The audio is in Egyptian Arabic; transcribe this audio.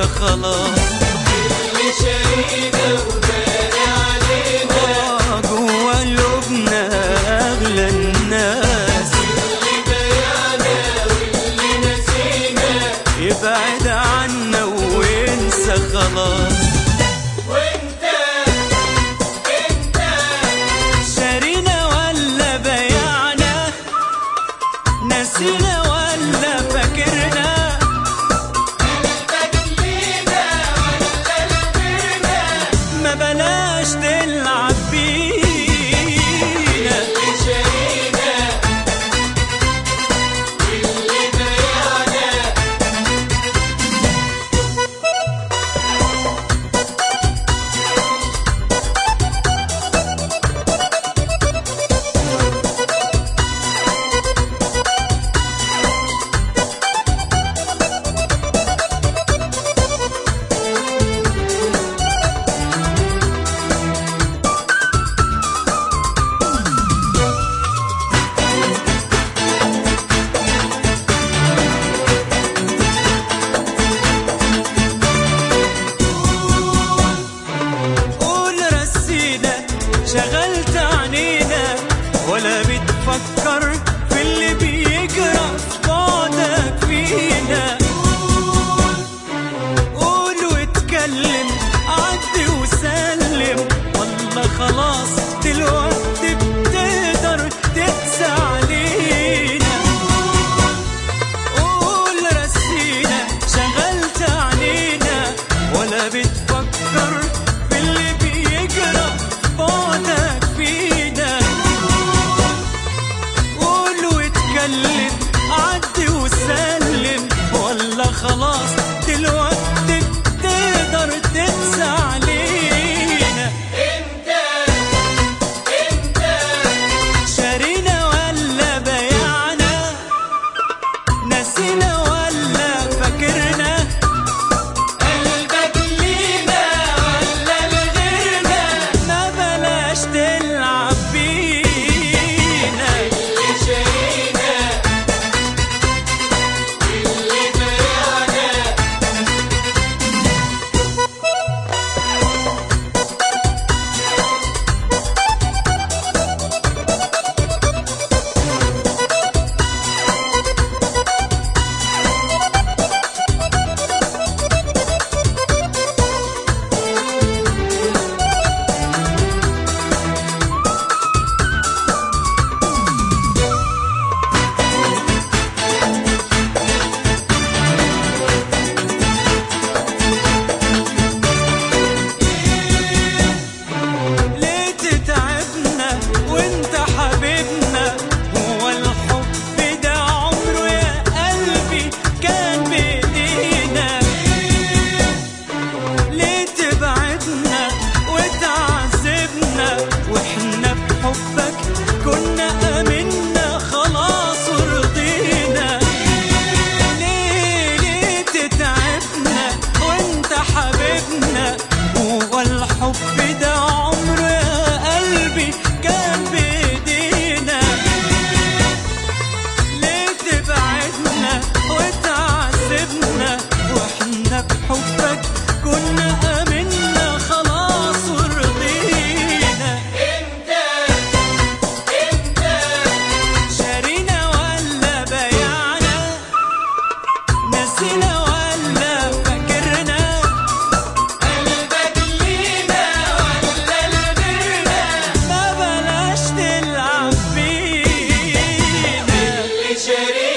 خلاص اللي شارينا وداري علينا آه، جوا قلوبنا اغلى الناس اللي بيانا واللي نسينا يبعد عنا وينسى خلاص وانت انت شارينا ولا بيعنا نسينا ولا فاكرنا قلبك لينا ولا لغيرنا ما بلاش تلعب بينا اللي شارينا واللي بيانا قول رسينا شغلت عنينا ولا بتفكر في اللي بيجرى في بعدك فينا قول واتكلم عدي وسلم والله خلاص دلوقتي بتقدر تقسى علينا قول رسينا شغلت عنينا ولا بتفكر في اللي بيجرى بعدك فينا قول واتكلم عدي وسلم ولا خلاص دلوقتي بتقدر تنسى علينا انت انت شارينا ولا بيعنا نسينا ولا فاكرنا قلبك لينا ولا لغيرنا ما بلاش تلعب بينا اللي شارينا واللي بيانا ليه تتعبنا وانت حبيبنا هو الحب ده عمره يا قلبي كان بايدينا ليه تبعدنا وتعذبنا واحنا بحبك كنا امنا خلاص ورضينا ليه ليه تتعبنا وانت حبيبنا هو الحب ده عمره يا قلبي كان بايدينا ليه تبعدنا وتعذبنا واحنا بحبك كنا امنا خلاص ورضينا انت انت شارينا ولا بيعنا نسينا ولا فاكرنا قلبك لينا ولا لغيرنا ما بلاش تلعب بينا اللي شارينا